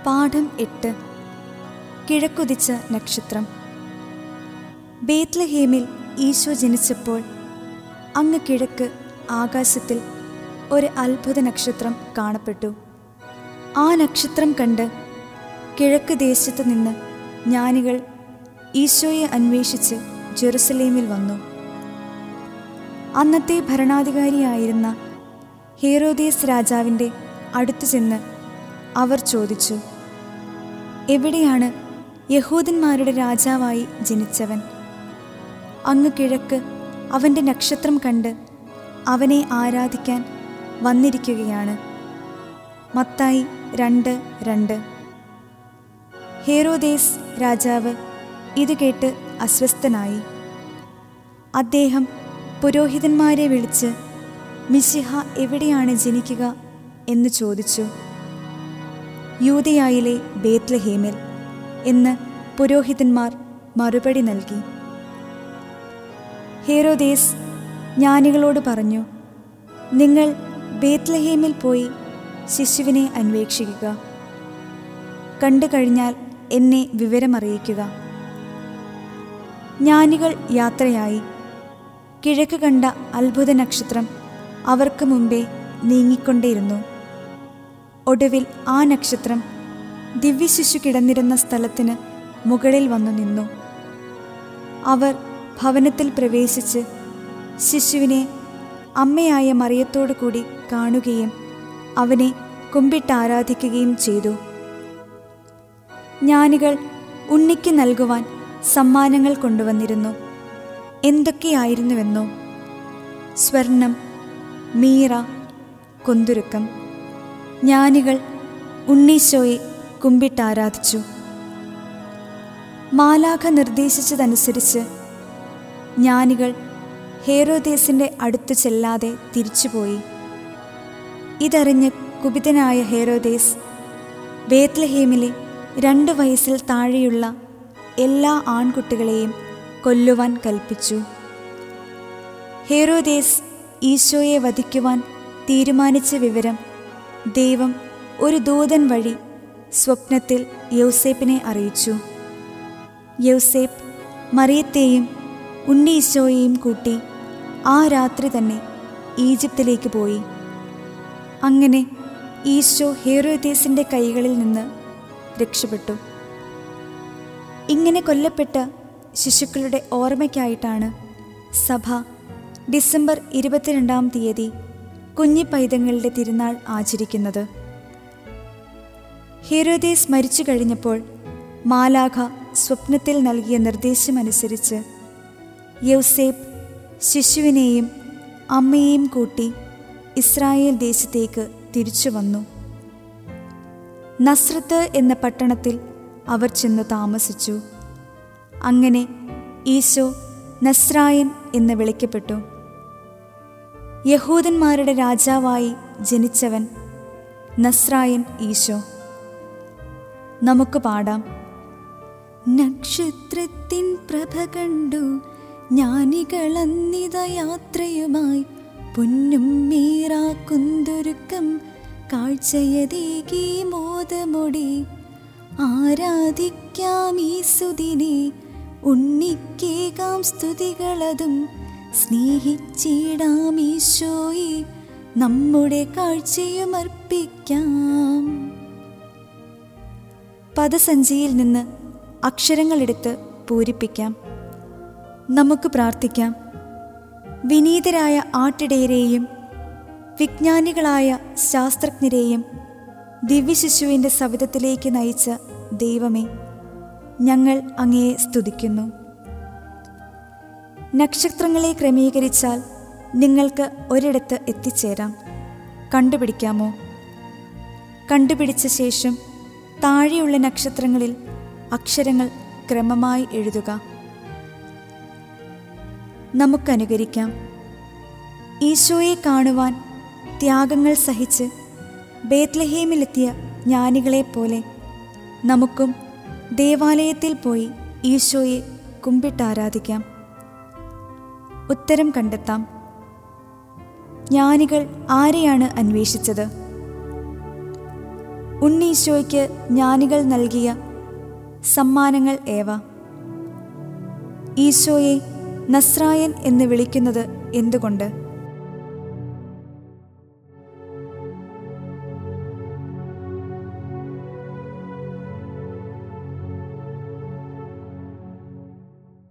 പാഠം എട്ട് കിഴക്കുദിച്ച നക്ഷത്രം ബേത്ലഹേമിൽ ഈശോ ജനിച്ചപ്പോൾ അങ്ങ് കിഴക്ക് ആകാശത്തിൽ ഒരു അത്ഭുത നക്ഷത്രം കാണപ്പെട്ടു ആ നക്ഷത്രം കണ്ട് കിഴക്ക് ദേശത്ത് നിന്ന് ജ്ഞാനികൾ ഈശോയെ അന്വേഷിച്ച് ജെറുസലേമിൽ വന്നു അന്നത്തെ ഭരണാധികാരിയായിരുന്ന ഹേറോദേസ് രാജാവിൻ്റെ അടുത്തു ചെന്ന് അവർ ചോദിച്ചു എവിടെയാണ് യഹൂദന്മാരുടെ രാജാവായി ജനിച്ചവൻ അങ്ങ് കിഴക്ക് അവൻ്റെ നക്ഷത്രം കണ്ട് അവനെ ആരാധിക്കാൻ വന്നിരിക്കുകയാണ് മത്തായി രണ്ട് രണ്ട് ഹേറോദേസ് രാജാവ് ഇത് കേട്ട് അസ്വസ്ഥനായി അദ്ദേഹം പുരോഹിതന്മാരെ വിളിച്ച് മിശിഹ എവിടെയാണ് ജനിക്കുക എന്ന് ചോദിച്ചു യൂതയായിലെ ബേത്ലഹേമിൽ എന്ന് പുരോഹിതന്മാർ മറുപടി നൽകി ഹേറോദേസ് ജ്ഞാനികളോട് പറഞ്ഞു നിങ്ങൾ ബേത്ലഹേമിൽ പോയി ശിശുവിനെ അന്വേഷിക്കുക കണ്ടു കഴിഞ്ഞാൽ എന്നെ വിവരമറിയിക്കുക ജ്ഞാനികൾ യാത്രയായി കിഴക്ക് കണ്ട അത്ഭുത നക്ഷത്രം അവർക്ക് മുമ്പേ നീങ്ങിക്കൊണ്ടേയിരുന്നു ഒടുവിൽ ആ നക്ഷത്രം ദിവ്യശിശു കിടന്നിരുന്ന സ്ഥലത്തിന് മുകളിൽ വന്നു നിന്നു അവർ ഭവനത്തിൽ പ്രവേശിച്ച് ശിശുവിനെ അമ്മയായ മറിയത്തോടു കൂടി കാണുകയും അവനെ കുമ്പിട്ടാരാധിക്കുകയും ചെയ്തു ജ്ഞാനികൾ ഉണ്ണിക്ക് നൽകുവാൻ സമ്മാനങ്ങൾ കൊണ്ടുവന്നിരുന്നു എന്തൊക്കെയായിരുന്നുവെന്നോ സ്വർണം മീറ കൊന്തുരുക്കം ജ്ഞാനികൾ ഉണ്ണീശോയെ കുമ്പിട്ടാരാധിച്ചു മാലാഖ നിർദ്ദേശിച്ചതനുസരിച്ച് ജ്ഞാനികൾ ഹേറോദേസിൻ്റെ അടുത്ത് ചെല്ലാതെ തിരിച്ചുപോയി ഇതറിഞ്ഞ് കുപിതനായ ഹേറോദേസ് ബേത്ലഹേമിലെ രണ്ട് വയസ്സിൽ താഴെയുള്ള എല്ലാ ആൺകുട്ടികളെയും കൊല്ലുവാൻ കൽപ്പിച്ചു ഹേറോദേസ് ഈശോയെ വധിക്കുവാൻ തീരുമാനിച്ച വിവരം ദൈവം ഒരു ദൂതൻ വഴി സ്വപ്നത്തിൽ യൗസേപ്പിനെ അറിയിച്ചു യൗസേപ്പ് മറിയത്തെയും ഉണ്ണി ഈശോയെയും കൂട്ടി ആ രാത്രി തന്നെ ഈജിപ്തിലേക്ക് പോയി അങ്ങനെ ഈശോ ഹേറോദേസിൻ്റെ കൈകളിൽ നിന്ന് രക്ഷപ്പെട്ടു ഇങ്ങനെ കൊല്ലപ്പെട്ട ശിശുക്കളുടെ ഓർമ്മയ്ക്കായിട്ടാണ് സഭ ഡിസംബർ ഇരുപത്തിരണ്ടാം തീയതി കുഞ്ഞി പൈതങ്ങളുടെ തിരുനാൾ ആചരിക്കുന്നത് ഹീറോദേസ് മരിച്ചു കഴിഞ്ഞപ്പോൾ മാലാഖ സ്വപ്നത്തിൽ നൽകിയ നിർദ്ദേശമനുസരിച്ച് യൗസേപ്പ് ശിശുവിനെയും അമ്മയെയും കൂട്ടി ഇസ്രായേൽ ദേശത്തേക്ക് തിരിച്ചു വന്നു നസ്രത്ത് എന്ന പട്ടണത്തിൽ അവർ ചെന്ന് താമസിച്ചു അങ്ങനെ ഈശോ നസ്രായൻ എന്ന് വിളിക്കപ്പെട്ടു യഹൂദന്മാരുടെ രാജാവായി ജനിച്ചവൻ നസ്രായൻ ഈശോ നമുക്ക് പാടാം നക്ഷത്രത്തിൻ പ്രഭ കണ്ടു ജ്ഞാനികളന്നിത യാത്രയുമായി പൊന്നും മീറാക്കുന്തൊരുക്കം കാഴ്ചയതേകി മോദമൊടി ആരാധിക്കാം ഈ സുദിനെ ഉണ്ണിക്കേകാം സ്തുതികളതും സ്നേഹിച്ചിടാം ഈശോയെ നമ്മുടെ കാഴ്ചയും അർപ്പിക്കാം പദസഞ്ചിയിൽ നിന്ന് അക്ഷരങ്ങളെടുത്ത് പൂരിപ്പിക്കാം നമുക്ക് പ്രാർത്ഥിക്കാം വിനീതരായ ആട്ടിടയരെയും വിജ്ഞാനികളായ ശാസ്ത്രജ്ഞരെയും ദിവ്യശിശുവിൻ്റെ സവിധത്തിലേക്ക് നയിച്ച ദൈവമേ ഞങ്ങൾ അങ്ങയെ സ്തുതിക്കുന്നു നക്ഷത്രങ്ങളെ ക്രമീകരിച്ചാൽ നിങ്ങൾക്ക് ഒരിടത്ത് എത്തിച്ചേരാം കണ്ടുപിടിക്കാമോ കണ്ടുപിടിച്ച ശേഷം താഴെയുള്ള നക്ഷത്രങ്ങളിൽ അക്ഷരങ്ങൾ ക്രമമായി എഴുതുക നമുക്കനുകരിക്കാം ഈശോയെ കാണുവാൻ ത്യാഗങ്ങൾ സഹിച്ച് ബേത്ലഹേമിലെത്തിയ ജ്ഞാനികളെപ്പോലെ നമുക്കും ദേവാലയത്തിൽ പോയി ഈശോയെ കുമ്പിട്ടാരാധിക്കാം ഉത്തരം കണ്ടെത്താം ജ്ഞാനികൾ ആരെയാണ് അന്വേഷിച്ചത് ഉണ്ണീശോയ്ക്ക് ജ്ഞാനികൾ നൽകിയ സമ്മാനങ്ങൾ ഏവ ഈശോയെ നസ്രായൻ എന്ന് വിളിക്കുന്നത് എന്തുകൊണ്ട്